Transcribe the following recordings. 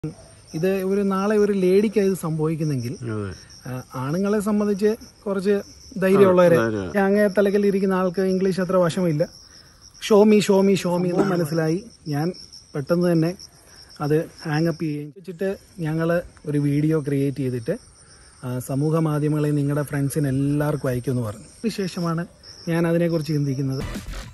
ഇത് ഒരു നാളെ ഒരു ലേഡിക്ക് ഇത് സംഭവിക്കുന്നെങ്കിൽ ആ, ആണുങ്ങളെ സംബന്ധിച്ച് കുറച്ച് ധൈര്യമുള്ളവരെ അങ്ങേ തലക്കൽ ഇരിക്കുന്ന ആൾക്ക് ഇംഗ്ലീഷ് അത്ര വശമില്ല ഷോമി ഷോമി ഷോമി എന്ന് മനസ്സിലായി ഞാൻ പെട്ടെന്ന് തന്നെ അത് ഹാങ്ങപ്പ് ചെയ്യുകയും വെച്ചിട്ട് ഞങ്ങൾ ഒരു വീഡിയോ ക്രിയേറ്റ് ചെയ്തിട്ട് ആ, സമൂഹ മാധ്യമങ്ങളിൽ നിങ്ങളുടെ ഫ്രണ്ട്സിന് എല്ലാവർക്കും അയക്കുമെന്ന് പറഞ്ഞു അതിനുശേഷമാണ് ഞാൻ അതിനെക്കുറിച്ച് ചിന്തിക്കുന്നത്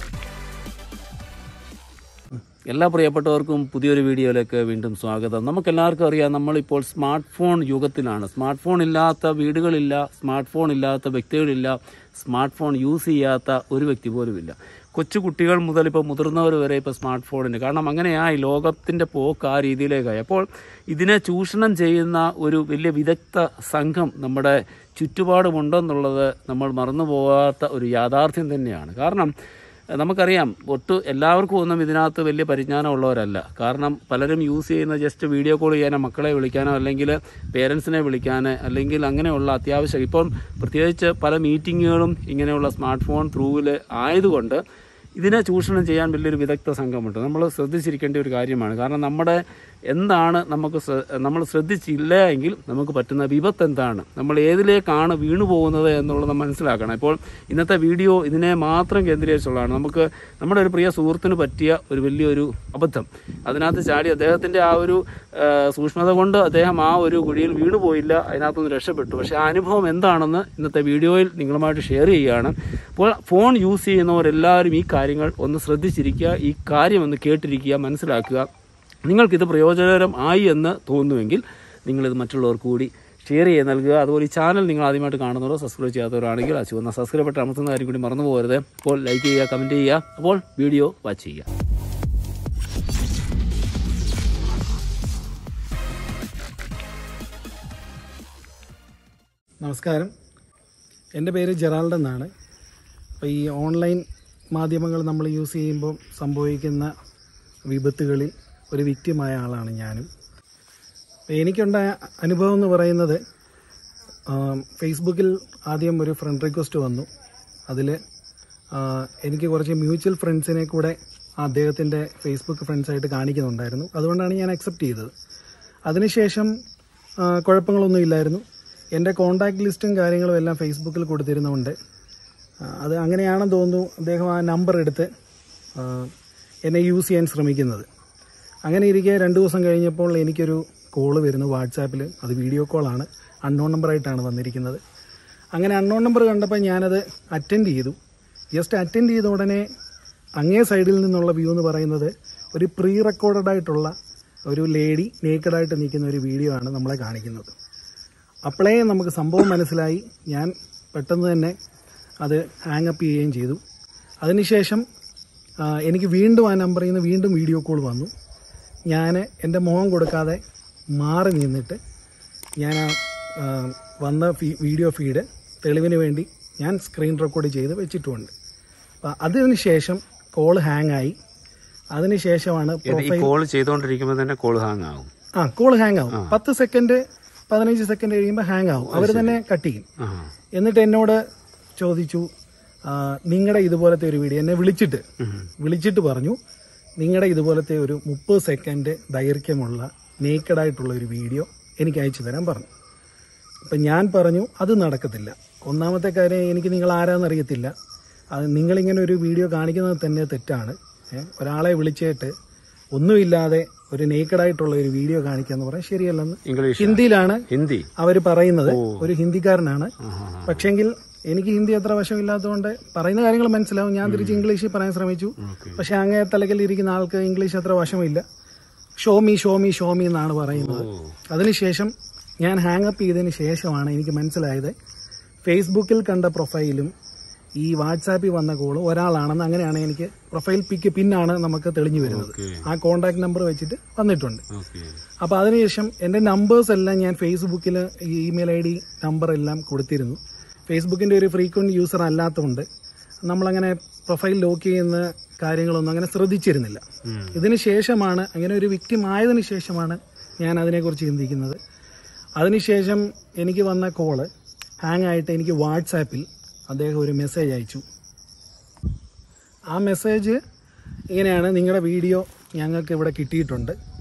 എല്ലാ പ്രിയപ്പെട്ടവർക്കും പുതിയൊരു വീഡിയോയിലേക്ക് വീണ്ടും സ്വാഗതം നമുക്കെല്ലാവർക്കും അറിയാം നമ്മളിപ്പോൾ സ്മാർട്ട് ഫോൺ യുഗത്തിലാണ് സ്മാർട്ട് ഫോൺ ഇല്ലാത്ത വീടുകളില്ല സ്മാർട്ട് ഫോൺ ഇല്ലാത്ത വ്യക്തികളില്ല സ്മാർട്ട് ഫോൺ യൂസ് ചെയ്യാത്ത ഒരു വ്യക്തി പോലുമില്ല കൊച്ചു കുട്ടികൾ മുതൽ ഇപ്പോൾ മുതിർന്നവർ വരെ ഇപ്പോൾ സ്മാർട്ട് ഫോണിന് കാരണം അങ്ങനെയായി ലോകത്തിൻ്റെ പോക്ക് ആ രീതിയിലേക്കായി അപ്പോൾ ഇതിനെ ചൂഷണം ചെയ്യുന്ന ഒരു വലിയ വിദഗ്ധ സംഘം നമ്മുടെ ചുറ്റുപാടുമുണ്ടെന്നുള്ളത് നമ്മൾ മറന്നു പോകാത്ത ഒരു യാഥാർത്ഥ്യം തന്നെയാണ് കാരണം നമുക്കറിയാം ഒട്ട് എല്ലാവർക്കും ഒന്നും ഇതിനകത്ത് വലിയ പരിജ്ഞാനമുള്ളവരല്ല കാരണം പലരും യൂസ് ചെയ്യുന്ന ജസ്റ്റ് വീഡിയോ കോൾ ചെയ്യാനോ മക്കളെ വിളിക്കാനോ അല്ലെങ്കിൽ പേരൻസിനെ വിളിക്കാൻ അല്ലെങ്കിൽ അങ്ങനെയുള്ള അത്യാവശ്യം ഇപ്പം പ്രത്യേകിച്ച് പല മീറ്റിങ്ങുകളും ഇങ്ങനെയുള്ള സ്മാർട്ട് ഫോൺ ത്രൂവിൽ ആയതുകൊണ്ട് ഇതിനെ ചൂഷണം ചെയ്യാൻ വലിയൊരു വിദഗ്ധ സംഘമുണ്ട് നമ്മൾ ശ്രദ്ധിച്ചിരിക്കേണ്ട ഒരു കാര്യമാണ് കാരണം നമ്മുടെ എന്താണ് നമുക്ക് ശ്ര- നമ്മൾ ശ്രദ്ധിച്ചില്ല എങ്കിൽ നമുക്ക് പറ്റുന്ന വിപത്ത് എന്താണ് നമ്മൾ ഏതിലേക്കാണ് വീണു പോകുന്നത് എന്നുള്ളത് മനസ്സിലാക്കണം ഇപ്പോൾ ഇന്നത്തെ വീഡിയോ ഇതിനെ മാത്രം കേന്ദ്രീകരിച്ചുള്ളതാണ് നമുക്ക് നമ്മുടെ ഒരു പ്രിയ സുഹൃത്തിന് പറ്റിയ ഒരു വലിയൊരു അബദ്ധം അതിനകത്ത് ചാടി അദ്ദേഹത്തിൻ്റെ ആ ഒരു ആ, സൂക്ഷ്മത കൊണ്ട് അദ്ദേഹം ആ ഒരു കുഴിയിൽ വീണു പോയില്ല അതിനകത്തുനിന്ന് രക്ഷപ്പെട്ടു പക്ഷേ ആ അനുഭവം എന്താണെന്ന് ഇന്നത്തെ വീഡിയോയിൽ നിങ്ങളുമായിട്ട് ഷെയർ ചെയ്യുകയാണ് അപ്പോൾ ഫോൺ യൂസ് ചെയ്യുന്നവരെല്ലാവരും ഈ കാര്യങ്ങൾ ഒന്ന് ശ്രദ്ധിച്ചിരിക്കുക ഈ കാര്യം ഒന്ന് കേട്ടിരിക്കുക മനസ്സിലാക്കുക നിങ്ങൾക്കിത് പ്രയോജനകരം ആയി എന്ന് തോന്നുമെങ്കിൽ നിങ്ങളിത് മറ്റുള്ളവർക്ക് കൂടി ഷെയർ ചെയ്ത് നൽകുക അതുപോലെ ഈ ചാനൽ നിങ്ങൾ ആദ്യമായിട്ട് കാണുന്നവരോ സബ്സ്ക്രൈബ് ചെയ്യാത്തവരാണെങ്കിൽ ആ ചുവന്ന സബ്സ്ക്രൈബ് ബട്ടൺ അമർത്തുന്ന കാര്യം കൂടി മറന്നു പോകരുത് അപ്പോൾ ലൈക്ക് ചെയ്യുക കമൻറ്റ് ചെയ്യുക അപ്പോൾ വീഡിയോ വാച്ച് ചെയ്യുക നമസ്കാരം എൻ്റെ പേര് ജെറാൾഡ് എന്നാണ് അപ്പോൾ ഈ ഓൺലൈൻ മാധ്യമങ്ങൾ നമ്മൾ യൂസ് ചെയ്യുമ്പോൾ സംഭവിക്കുന്ന വിപത്തുകളിൽ ഒരു വിക്റ്റിമായ ആളാണ് ഞാനും അപ്പോൾ എനിക്കുണ്ടായ അനുഭവം എന്ന് പറയുന്നത് ആം, ഫേസ്ബുക്കിൽ ആദ്യം ഒരു ഫ്രണ്ട് റിക്വസ്റ്റ് വന്നു അതിൽ എനിക്ക് കുറച്ച് മ്യൂച്വൽ ഫ്രണ്ട്സിനെ കൂടെ അദ്ദേഹത്തിൻ്റെ ഫേസ്ബുക്ക് ഫ്രണ്ട്സായിട്ട് കാണിക്കുന്നുണ്ടായിരുന്നു അതുകൊണ്ടാണ് ഞാൻ അക്സെപ്റ്റ് ചെയ്തത് അതിനുശേഷം ആ, കുഴപ്പങ്ങളൊന്നും ഇല്ലായിരുന്നു എൻ്റെ കോണ്ടാക്ട് ലിസ്റ്റും കാര്യങ്ങളും എല്ലാം ഫേസ്ബുക്കിൽ കൊടുത്തിരുന്നതുകൊണ്ട് ആ, അത് അങ്ങനെയാണെന്ന് തോന്നുന്നു അദ്ദേഹം ആ നമ്പർ എടുത്ത് ആ, എന്നെ യൂസ് ചെയ്യാൻ ശ്രമിക്കുന്നത് അങ്ങനെ ഇരിക്കെ രണ്ട് ദിവസം കഴിഞ്ഞപ്പോൾ എനിക്കൊരു കോള് വരുന്നു വാട്സാപ്പിൽ അത് വീഡിയോ കോളാണ് അൺനോൺ നമ്പറായിട്ടാണ് വന്നിരിക്കുന്നത് അങ്ങനെ അൺനോൺ നമ്പർ കണ്ടപ്പോൾ ഞാനത് അറ്റൻഡ് ചെയ്തു ജസ്റ്റ് അറ്റൻഡ് ചെയ്ത ഉടനെ അങ്ങേ സൈഡിൽ നിന്നുള്ള വ്യൂ എന്ന് പറയുന്നത് ഒരു പ്രീ റെക്കോർഡഡ് ആയിട്ടുള്ള ഒരു ലേഡി നേക്കഡായിട്ട് നിൽക്കുന്ന ഒരു വീഡിയോ ആണ് നമ്മളെ കാണിക്കുന്നത് അപ്പോഴേ നമുക്ക് സംഭവം മനസ്സിലായി ഞാൻ പെട്ടെന്ന് തന്നെ അത് ഹാങ് അപ്പ് ചെയ്യുകയും ചെയ്തു അതിനുശേഷം ആ, എനിക്ക് വീണ്ടും ആ നമ്പറിൽ നിന്ന് വീണ്ടും വീഡിയോ കോൾ വന്നു ഞാൻ എൻ്റെ മുഖം കൊടുക്കാതെ മാറി നിന്നിട്ട് ഞാൻ ആ ആ, വന്ന ഫീ വീഡിയോ ഫീഡ് തെളിവിന് വേണ്ടി ഞാൻ സ്ക്രീൻ റെക്കോർഡ് ചെയ്ത് വെച്ചിട്ടുമുണ്ട് അപ്പം അതിന് ശേഷം കോൾ ഹാങ് ആയി അതിനുശേഷമാണ് ഈ കോൾ ചെയ്തുകൊണ്ടിരിക്കുമ്പോൾ തന്നെ കോൾ ഹാങ് ആകും ആ കോൾ ഹാങ് ആവും പത്ത് സെക്കൻഡ് പതിനഞ്ച് സെക്കൻഡ് കഴിയുമ്പോൾ ഹാങ് ആവും അവർ തന്നെ കട്ട് ചെയ്യും ആ എന്നിട്ട് എന്നോട് ചോദിച്ചു നിങ്ങളുടെ ഇതുപോലത്തെ ഒരു വീഡിയോ എന്നെ വിളിച്ചിട്ട് വിളിച്ചിട്ട് പറഞ്ഞു നിങ്ങളുടെ ഇതുപോലത്തെ ഒരു മുപ്പത് സെക്കൻഡ് ദൈർഘ്യമുള്ള നേക്കഡായിട്ടുള്ള ഒരു വീഡിയോ എനിക്ക് അയച്ചു തരാൻ പറഞ്ഞു അപ്പം ഞാൻ പറഞ്ഞു അത് നടക്കത്തില്ല ഒന്നാമത്തെ കാര്യം എനിക്ക് നിങ്ങൾ ആരാന്നറിയത്തില്ല അത് നിങ്ങളിങ്ങനെ ഒരു വീഡിയോ കാണിക്കുന്നത് തന്നെ തെറ്റാണ് ഏ, ഒരാളെ വിളിച്ചിട്ട് ഒന്നുമില്ലാതെ ഒരു നേക്കഡായിട്ടുള്ള ഒരു വീഡിയോ കാണിക്കാന്ന് പറയാൻ ശരിയല്ലെന്ന് ഇംഗ്ലീഷ് ഹിന്ദിയിലാണ് ഹിന്ദി അവർ പറയുന്നത് ഒരു ഹിന്ദിക്കാരനാണ് ആ, ആ, ആ. പക്ഷെങ്കിൽ എനിക്ക് ഹിന്ദി അത്ര വശമില്ലാത്തതുകൊണ്ട് പറയുന്ന കാര്യങ്ങൾ മനസ്സിലാവും ഞാൻ തിരിച്ച് ഇംഗ്ലീഷിൽ പറയാൻ ശ്രമിച്ചു ഓക്കെ പക്ഷെ അങ്ങേ തലക്കൽ ഇരിക്കുന്ന ആൾക്ക് ഇംഗ്ലീഷ് അത്ര വശമില്ല ഷോമി ഷോമി ഷോമി എന്നാണ് പറയുന്നത് ഓ അതിനുശേഷം ഞാൻ ഹാങ് അപ്പ് ചെയ്തതിന് ശേഷമാണ് എനിക്ക് മനസ്സിലായത് ഫേസ്ബുക്കിൽ കണ്ട പ്രൊഫൈലും ഈ വാട്സാപ്പിൽ വന്ന കോളും ഒരാളാണെന്ന് അങ്ങനെയാണ് എനിക്ക് പ്രൊഫൈൽ പിക്ക് പിന്നാണ് നമുക്ക് തെളിഞ്ഞു വരുന്നത് ഓക്കെ ആ കോണ്ടാക്ട് നമ്പർ വെച്ചിട്ട് വന്നിട്ടുണ്ട് ഓക്കെ അപ്പോൾ അതിനുശേഷം എൻ്റെ നമ്പേഴ്സ് എല്ലാം ഞാൻ ഫേസ്ബുക്കിൽ ഇമെയിൽ ഐ ഡി നമ്പർ എല്ലാം കൊടുത്തിരുന്നു ഫേസ്ബുക്കിൻ്റെ ഒരു ഫ്രീക്വൻറ്റ് യൂസർ അല്ലാത്തതുകൊണ്ട് നമ്മളങ്ങനെ പ്രൊഫൈൽ ലോക്ക് ചെയ്യുന്ന കാര്യങ്ങളൊന്നും അങ്ങനെ ശ്രദ്ധിച്ചിരുന്നില്ല ഉം. ഇതിന് ശേഷമാണ് അങ്ങനെ ഒരു വിക്റ്റിം ആയതിനു ശേഷമാണ് ഞാൻ അതിനെക്കുറിച്ച് ചിന്തിക്കുന്നത് അതിനുശേഷം എനിക്ക് വന്ന കോള് ഹാങ് ആയിട്ട് എനിക്ക് വാട്സാപ്പിൽ അദ്ദേഹം ഒരു മെസ്സേജ് അയച്ചു ആ മെസ്സേജ് ഇങ്ങനെയാണ് നിങ്ങളുടെ വീഡിയോ ഞങ്ങൾക്ക് ഇവിടെ കിട്ടിയിട്ടുണ്ട്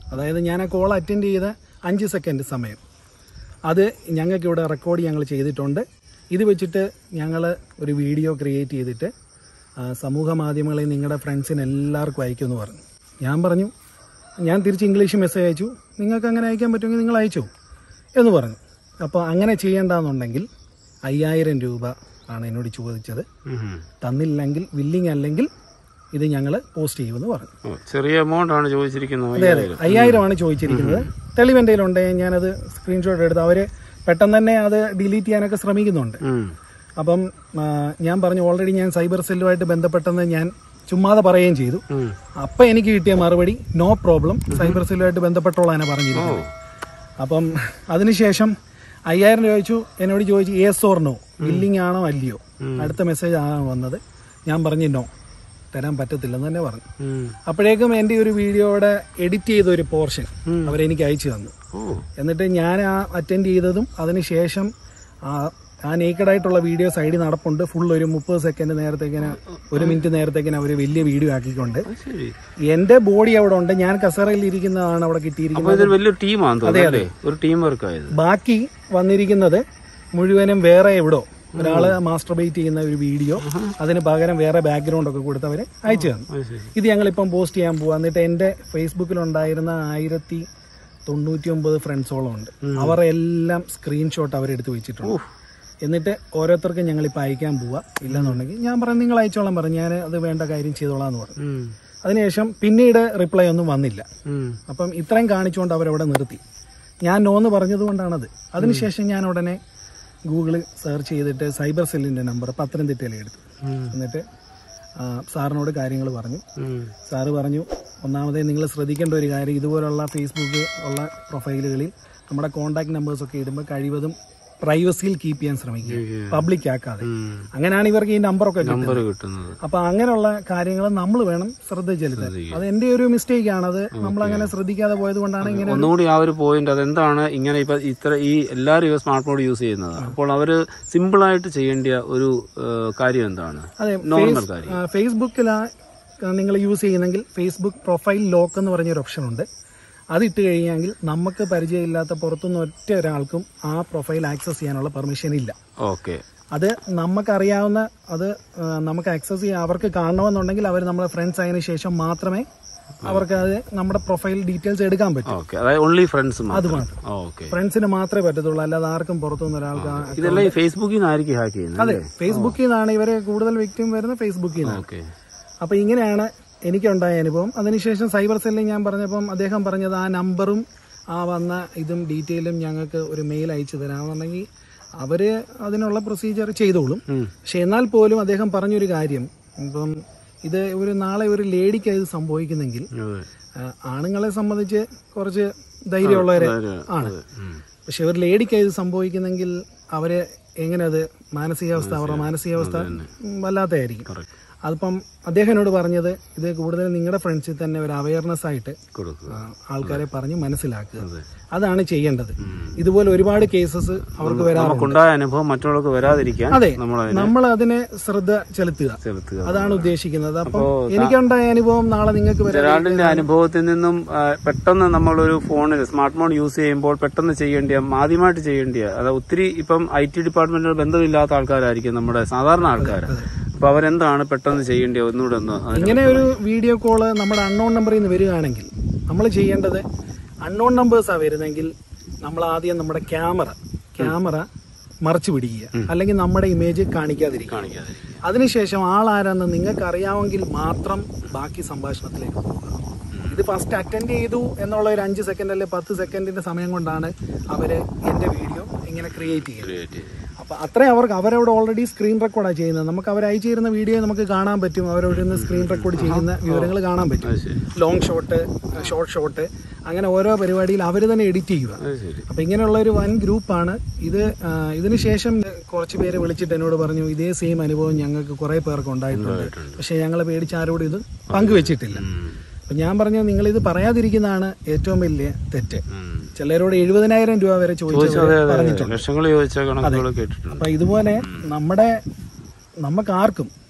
അതായത് ഞാൻ ആ കോൾ അറ്റൻഡ് ചെയ്ത അഞ്ച് സെക്കൻഡ് സമയം അത് ഞങ്ങൾക്ക് ഇവിടെ റെക്കോർഡ് ഞങ്ങൾ ചെയ്തിട്ടുണ്ട് ഇത് വെച്ചിട്ട് ഞങ്ങൾ ഒരു വീഡിയോ ക്രിയേറ്റ് ചെയ്തിട്ട് ആ, സമൂഹ മാധ്യമങ്ങളിൽ നിങ്ങളുടെ ഫ്രണ്ട്സിന് എല്ലാവർക്കും അയക്കുമെന്ന് പറഞ്ഞു ഞാൻ പറഞ്ഞു ഞാൻ തിരിച്ച് ഇംഗ്ലീഷ് മെസ്സേജ് അയച്ചു നിങ്ങൾക്ക് അങ്ങനെ അയക്കാൻ പറ്റുമെങ്കിൽ നിങ്ങൾ അയച്ചു എന്ന് പറഞ്ഞു അപ്പോൾ അങ്ങനെ ചെയ്യേണ്ടെന്നുണ്ടെങ്കിൽ അയ്യായിരം രൂപ ആണ് എന്നോട് ചോദിച്ചത് തന്നില്ലെങ്കിൽ വില്ലിങ് അല്ലെങ്കിൽ ഇത് ഞങ്ങൾ പോസ്റ്റ് ചെയ്യുമെന്ന് പറഞ്ഞു ഓ, ചെറിയ എമൗണ്ട് ആണ് ചോദിച്ചിരിക്കുന്നത് അതെ അതെ അയ്യായിരമാണ് ചോദിച്ചിരിക്കുന്നത് തെളിവ് എൻ്റെ കയ്യിലുണ്ടെങ്കിൽ ഞാനത് സ്ക്രീൻഷോട്ട് എടുത്ത് അവർ പെട്ടെന്ന് തന്നെ അത് ഡിലീറ്റ് ചെയ്യാനൊക്കെ ശ്രമിക്കുന്നുണ്ട് ഉം. അപ്പം ആ, ഞാൻ പറഞ്ഞു ഓൾറെഡി ഞാൻ സൈബർ സെല്ലുമായിട്ട് ബന്ധപ്പെട്ടെന്ന് ഞാൻ ചുമ്മാതെ പറയുകയും ചെയ്തു ഉം. അപ്പം എനിക്ക് കിട്ടിയ മറുപടി നോ പ്രോബ്ലം സൈബർ സെല്ലുമായിട്ട് ബന്ധപ്പെട്ടോളാണ് പറഞ്ഞിരിക്കുന്നത് അപ്പം അതിനുശേഷം അയ്യായിരം രൂപ ചോദിച്ചു എന്നോട് ചോദിച്ചു യെസ് ഓർ നോ ബില്ലിംഗ് ആണോ അല്ലയോ അടുത്ത മെസ്സേജ് ആണോ വന്നത് ഞാൻ പറഞ്ഞു നോ തരാൻ പറ്റത്തില്ലെന്ന് തന്നെ പറഞ്ഞു ഉം. അപ്പോഴേക്കും എൻ്റെ ഒരു വീഡിയോയുടെ എഡിറ്റ് ചെയ്ത ഒരു പോർഷൻ അവരെനിക്ക് അയച്ചു തന്നു ഓ എന്നിട്ട് ഞാൻ ആ അറ്റൻഡ് ചെയ്തതും അതിനുശേഷം ആ ആ നേക്കഡ് ആയിട്ടുള്ള വീഡിയോ സൈഡിൽ നടപ്പുണ്ട് ഫുൾ ഒരു മുപ്പത് സെക്കൻഡ് നേരത്തേക്കിന് ഒരു മിനിറ്റ് നേരത്തേക്കിന് അവർ വലിയ വീഡിയോ ആക്കിക്കൊണ്ട് അത് ശരി എന്റെ ബോഡി അവിടെ ഉണ്ട് ഞാൻ കസേരയിൽ ഇരിക്കുന്നതാണ് അവിടെ അപ്പൊ കിട്ടിയിരിക്കുന്നത് ഇതൊരു വലിയൊരു ടീമാന്ന് തോന്നുന്നു അല്ലേ ഒരു ടീം വർക്ക് ആയത് ബാക്കി വന്നിരിക്കുന്നത് മുഴുവനും വേറെ എവിടോ ഒരാള് മാസ്റ്റർ ബേറ്റ് ചെയ്യുന്ന ഒരു വീഡിയോ അതിന് പകരം വേറെ ബാക്ക്ഗ്രൗണ്ട് ഒക്കെ കൊടുത്ത് അവര് അയച്ചു തന്നു അത് ശരി ഇത് ഞങ്ങളിപ്പം പോസ്റ്റ് ചെയ്യാൻ പോവാ എന്നിട്ട് എന്റെ ഫേസ്ബുക്കിലുണ്ടായിരുന്ന ആയിരത്തി തൊണ്ണൂറ്റി ഒമ്പത് ഫ്രണ്ട്സോളം ഉണ്ട് അവർ എല്ലാം സ്ക്രീൻഷോട്ട് അവരെടുത്ത് വെച്ചിട്ടുണ്ട് എന്നിട്ട് ഓരോരുത്തർക്കും ഞങ്ങളിപ്പോൾ അയക്കാൻ പോവാ ഇല്ലെന്നുണ്ടെങ്കിൽ ഞാൻ പറഞ്ഞു നിങ്ങൾ അയച്ചോളാം പറഞ്ഞു ഞാൻ അത് വേണ്ട കാര്യം ചെയ്തോളാം എന്ന് പറഞ്ഞു ഉം. അതിനുശേഷം പിന്നീട് റിപ്ലൈ ഒന്നും വന്നില്ല ഉം. അപ്പം ഇത്രയും കാണിച്ചുകൊണ്ട് അവരവിടെ നിർത്തി ഞാൻ നോന്ന് പറഞ്ഞതുകൊണ്ടാണത് അതിനുശേഷം ഞാൻ ഉടനെ ഗൂഗിളിൽ സെർച്ച് ചെയ്തിട്ട് സൈബർ സെല്ലിൻ്റെ നമ്പർ പത്തനംതിട്ടയിലെ എടുത്തു ഉം. എന്നിട്ട് ആ, സാറിനോട് കാര്യങ്ങൾ പറഞ്ഞു ഉം. സാറ് പറഞ്ഞു ഒന്നാമതേ നിങ്ങൾ ശ്രദ്ധിക്കേണ്ട ഒരു കാര്യം ഇതുപോലുള്ള ഫേസ്ബുക്ക് ഉള്ള പ്രൊഫൈലുകളിൽ നമ്മുടെ കോൺടാക്ട് നമ്പേഴ്സൊക്കെ ഇടുമ്പോൾ കഴിവതും പ്രൈവസിയിൽ കീപ്പ് ചെയ്യാൻ ശ്രമിക്കുക പബ്ലിക് ആക്കാതെ ഉം. അങ്ങനെയാണ് ഇവർക്ക് ഈ നമ്പറൊക്കെ കിട്ടുന്നത് നമ്പർ കിട്ടുന്നത് അപ്പൊ അങ്ങനെയുള്ള കാര്യങ്ങൾ നമ്മൾ വേണം ശ്രദ്ധ ചെലുത്താൻ അത് എന്റെ ഒരു മിസ്റ്റേക്ക് ആണ് അത് നമ്മൾ അങ്ങനെ ശ്രദ്ധിക്കാതെ പോയത് കൊണ്ടാണ് ഇങ്ങനെ ഒന്നുകൂടി ആ ഒരു പോയിന്റ് അതെന്താണ് ഇങ്ങനെ ഇപ്പൊ ഇത്ര ഈ എല്ലാവരും ഇപ്പൊ സ്മാർട്ട് ഫോൺ യൂസ് ചെയ്യുന്നത് അപ്പോൾ അവര് സിമ്പിൾ ആയിട്ട് ചെയ്യേണ്ട ഒരു ഏഹ്, കാര്യം എന്താണ് അതെ നോർമൽ കാര്യം ഫേസ്ബുക്കിലാ നിങ്ങൾ യൂസ് ചെയ്യുന്നെങ്കിൽ ഫേസ്ബുക്ക് പ്രൊഫൈൽ ലോക്ക് എന്ന് പറഞ്ഞൊരു ഓപ്ഷൻ ഉണ്ട് അത് ഇട്ട് കഴിഞ്ഞെങ്കിൽ നമുക്ക് പരിചയമില്ലാത്ത പുറത്തുനിന്ന് ഒറ്റ ഒരാൾക്കും ആ പ്രൊഫൈൽ ആക്സസ് ചെയ്യാനുള്ള പെർമിഷൻ ഇല്ല ഓക്കെ അത് നമുക്കറിയാവുന്ന അത് ആ, നമുക്ക് ആക്സസ് ചെയ്യാൻ അവർക്ക് കാണണമെന്നുണ്ടെങ്കിൽ അവർ നമ്മുടെ ഫ്രണ്ട്സ് ആയതിനു ശേഷം മാത്രമേ അവർക്ക് അത് നമ്മുടെ പ്രൊഫൈൽ ഡീറ്റെയിൽസ് എടുക്കാൻ പറ്റൂ ഓക്കെ അതായത് ഓൺലി ഫ്രണ്ട്സ് അത് മാത്രം ഓക്കെ ഫ്രണ്ട്സിന് മാത്രമേ പറ്റത്തുള്ളൂ അല്ലാതെ ആർക്കും പുറത്തുനിന്ന് ഒരാൾക്ക് ആ- ഇതെല്ലാം ഈ ഫേസ്ബുക്കിൽ നിന്നായിരിക്കും ഹാക്ക് ചെയ്യുന്നത് അതെ ഫേസ്ബുക്കിൽ നിന്നാണ് ഇവരെ കൂടുതൽ വ്യക്തിയും വരുന്നത് ഫേസ്ബുക്കിൽ നിന്നാണ് ഓക്കെ അപ്പൊ ഇങ്ങനെയാണ് എനിക്കുണ്ടായ അനുഭവം അതിനുശേഷം സൈബർ സെല്ലിൽ ഞാൻ പറഞ്ഞപ്പം അദ്ദേഹം പറഞ്ഞത് ആ നമ്പറും ആ വന്ന ഇതും ഡീറ്റെയിലും ഞങ്ങൾക്ക് ഒരു മെയിൽ അയച്ചു തരാമെന്നുണ്ടെങ്കിൽ അവര് അതിനുള്ള പ്രൊസീജിയർ ചെയ്തോളും പക്ഷെ എന്നാൽ പോലും അദ്ദേഹം പറഞ്ഞൊരു കാര്യം ഇപ്പം ഇത് ഒരു നാളെ ഒരു ലേഡിക്ക് ഇത് സംഭവിക്കുന്നെങ്കിൽ ആ, ആണുങ്ങളെ സംബന്ധിച്ച് കുറച്ച് ധൈര്യമുള്ളവരെ ആണ് പക്ഷെ ഒരു ലേഡിക്ക് ഇത് സംഭവിക്കുന്നെങ്കിൽ അവര് എങ്ങനെ അത് മാനസികാവസ്ഥ അവരുടെ മാനസികാവസ്ഥ ഉം, വല്ലാത്തതായിരിക്കും അതിപ്പം അദ്ദേഹം എന്നോട് പറഞ്ഞത് ഇത് കൂടുതൽ നിങ്ങളുടെ ഫ്രണ്ട്സിൽ തന്നെ ഒരു അവയർനെസ് ആയിട്ട് കൊടുക്കുക ആ, ആൾക്കാരെ പറഞ്ഞ് മനസ്സിലാക്കുക അതാണ് ചെയ്യേണ്ടത് ഇതുപോലെ ഒരുപാട് കേസസ് അവർക്ക് വരാറുണ്ട് നമുക്കുണ്ടായ അനുഭവം മറ്റുള്ളവർക്ക് വരാതിരിക്കാൻ അതെ നമ്മൾ അതിനെ നമ്മൾ അതിനെ ശ്രദ്ധ ചെലുത്തുക ചെലുത്തുക അതാണ് ഉദ്ദേശിക്കുന്നത് അപ്പം എനിക്കുണ്ടായ അനുഭവം നാളെ നിങ്ങൾക്ക് വരാം ഒരാളുടെ അനുഭവത്തിൽ നിന്നും ആ, പെട്ടെന്ന് നമ്മളൊരു ഫോണിൽ സ്മാർട്ട് ഫോൺ യൂസ് ചെയ്യുമ്പോൾ പെട്ടെന്ന് ചെയ്യേണ്ടിയ ആദ്യമായിട്ട് ചെയ്യേണ്ടിയ അത് ഒത്തിരി ഇപ്പം ഐ ടി ഡിപ്പാർട്ട്മെന്റിൽ ബന്ധമില്ലാത്ത ആൾക്കാരായിരിക്കും നമ്മുടെ സാധാരണ ആൾക്കാർ അപ്പൊ അവരെന്താണ് പെട്ടെന്ന് ചെയ്യേണ്ടിയ ഒന്നുകൂടെ ഒന്ന് അതിന് ഇങ്ങനെ ഒരു വീഡിയോ കോള് നമ്മുടെ അൺനോൺ നമ്പറിൽ നിന്ന് വരികയാണെങ്കിൽ നമ്മൾ ചെയ്യേണ്ടത് അൺനോൺ നമ്പേഴ്സാണ് വരുന്നെങ്കിൽ നമ്മൾ ആദ്യം നമ്മുടെ ക്യാമറ ക്യാമറ മറച്ചു പിടിക്കുക അല്ലെങ്കിൽ നമ്മുടെ ഇമേജ് കാണിക്കാതിരിക്കുക കാണിക്കാതിരിക്കുക അതിനുശേഷം ആളാരാന്ന് നിങ്ങൾക്ക് അറിയാമെങ്കിൽ മാത്രം ബാക്കി സംഭാഷണത്തിലേക്ക് പോകുക ഇത് ഫസ്റ്റ് അറ്റൻഡ് ചെയ്തു എന്നുള്ള ഒരു അഞ്ച് സെക്കൻഡ് അല്ലെങ്കിൽ പത്ത് സെക്കൻഡിന്റെ സമയം കൊണ്ടാണ് അവര് എന്റെ വീഡിയോ ഇങ്ങനെ ക്രിയേറ്റ് ചെയ്യുന്നത് Create ചെയ്ത്. അപ്പൊ അത്രയും അവർക്ക് അവരവിടെ ഓൾറെഡി സ്ക്രീൻ റെക്കോർഡാണ് ചെയ്യുന്നത് നമുക്ക് അവർ അയച്ചു തരുന്ന വീഡിയോ നമുക്ക് കാണാൻ പറ്റും അവരവിടെ നിന്ന് സ്ക്രീൻ റെക്കോർഡ് ചെയ്യുന്ന വിവരങ്ങൾ കാണാൻ പറ്റും അത് ശരി ലോങ് ഷോട്ട് ഷോർട്ട് ഷോട്ട് അങ്ങനെ ഓരോ പരിപാടിയിൽ അവർ തന്നെ എഡിറ്റ് ചെയ്യുക അത് ശരി അപ്പൊ ഇങ്ങനെയുള്ള ഒരു വൻ ഗ്രൂപ്പാണ് ഇത് ആ, ഇതിന് ശേഷം കുറച്ച് പേര് വിളിച്ചിട്ട് എന്നോട് പറഞ്ഞു ഇതേ സെയിം അനുഭവം ഞങ്ങൾക്ക് കുറെ പേർക്ക് ഉണ്ടായിട്ടുണ്ട് പക്ഷെ ഞങ്ങൾ പേടിച്ച് ആരോടും ഇത് പങ്കുവെച്ചിട്ടില്ല ഉം. അപ്പൊ ഞാൻ പറഞ്ഞു നിങ്ങൾ ഇത് പറയാതിരിക്കുന്നതാണ് ഏറ്റവും വലിയ തെറ്റ് ഉം. ചിലരോട് എഴുപതിനായിരം രൂപ വരെ ചോദിച്ചവർ അതെ, അതെ, പറഞ്ഞിട്ടുണ്ട് ലക്ഷങ്ങൾ ചോദിച്ച കണക്കുകൾ കേട്ടിട്ടുണ്ട് അപ്പൊ ഇതുപോലെ നമ്മുടെ നമുക്ക് ആർക്കും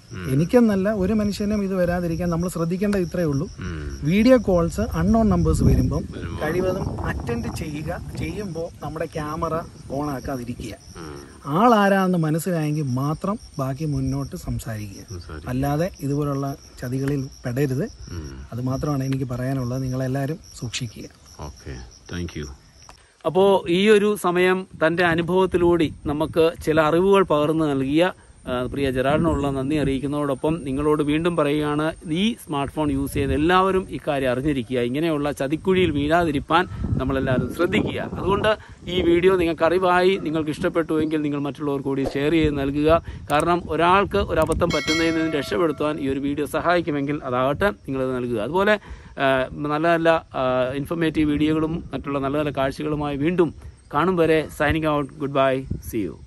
എനിക്കെന്നല്ല ഒരു മനുഷ്യനും ഇത് വരാതിരിക്കാൻ നമ്മൾ ശ്രദ്ധിക്കേണ്ടത് ഇത്രയേ ഉള്ളൂ ഉം. വീഡിയോ കോൾസ് അൺനോൺ നമ്പേഴ്സ് വരുമ്പം കഴിവതും അറ്റൻഡ് ചെയ്യുക ചെയ്യുമ്പോൾ നമ്മുടെ ക്യാമറ ഓൺ ആക്കാതിരിക്കുക ഉം. ആളാരാണെന്ന് മനസ്സിലായെങ്കിൽ മാത്രം ബാക്കി മുന്നോട്ട് സംസാരിക്കുക Sorry. അല്ലാതെ ഇതുപോലുള്ള ചതികളിൽ പെടരുത് ഉം. അത് മാത്രമാണ് എനിക്ക് പറയാനുള്ളത് നിങ്ങളെല്ലാവരും സൂക്ഷിക്കുക ഓക്കെ താങ്ക് യു അപ്പോൾ ഈ ഒരു സമയം തൻ്റെ അനുഭവത്തിലൂടെ നമുക്ക് ചില അറിവുകൾ പകർന്നു നൽകിയ ആ, പ്രിയ ജെറാഡിനുള്ള നന്ദി അറിയിക്കുന്നതോടൊപ്പം നിങ്ങളോട് വീണ്ടും പറയുകയാണ് ഈ സ്മാർട്ട് ഫോൺ യൂസ് ചെയ്ത് എല്ലാവരും ഇക്കാര്യം അറിഞ്ഞിരിക്കുക ഇങ്ങനെയുള്ള ചതിക്കുഴിയിൽ വീഴാതിരിക്കാൻ നമ്മളെല്ലാവരും ശ്രദ്ധിക്കുക അതുകൊണ്ട് ഈ വീഡിയോ നിങ്ങൾക്ക് അറിവായി നിങ്ങൾക്ക് ഇഷ്ടപ്പെട്ടുവെങ്കിൽ നിങ്ങൾ മറ്റുള്ളവർ കൂടി ഷെയർ ചെയ്ത് നൽകുക കാരണം ഒരാൾക്ക് ഒരു അബദ്ധം പറ്റുന്നതിൽ നിന്ന് രക്ഷപ്പെടുത്തുവാൻ ഈ ഒരു വീഡിയോ സഹായിക്കുമെങ്കിൽ അതാകട്ടെ നിങ്ങളത് നൽകുക അതുപോലെ ആ, നല്ല നല്ല ഇൻഫർമേറ്റീവ് വീഡിയോകളും മറ്റുള്ള നല്ല നല്ല കാഴ്ചകളുമായി വീണ്ടും കാണും വരെ signing out good bye see U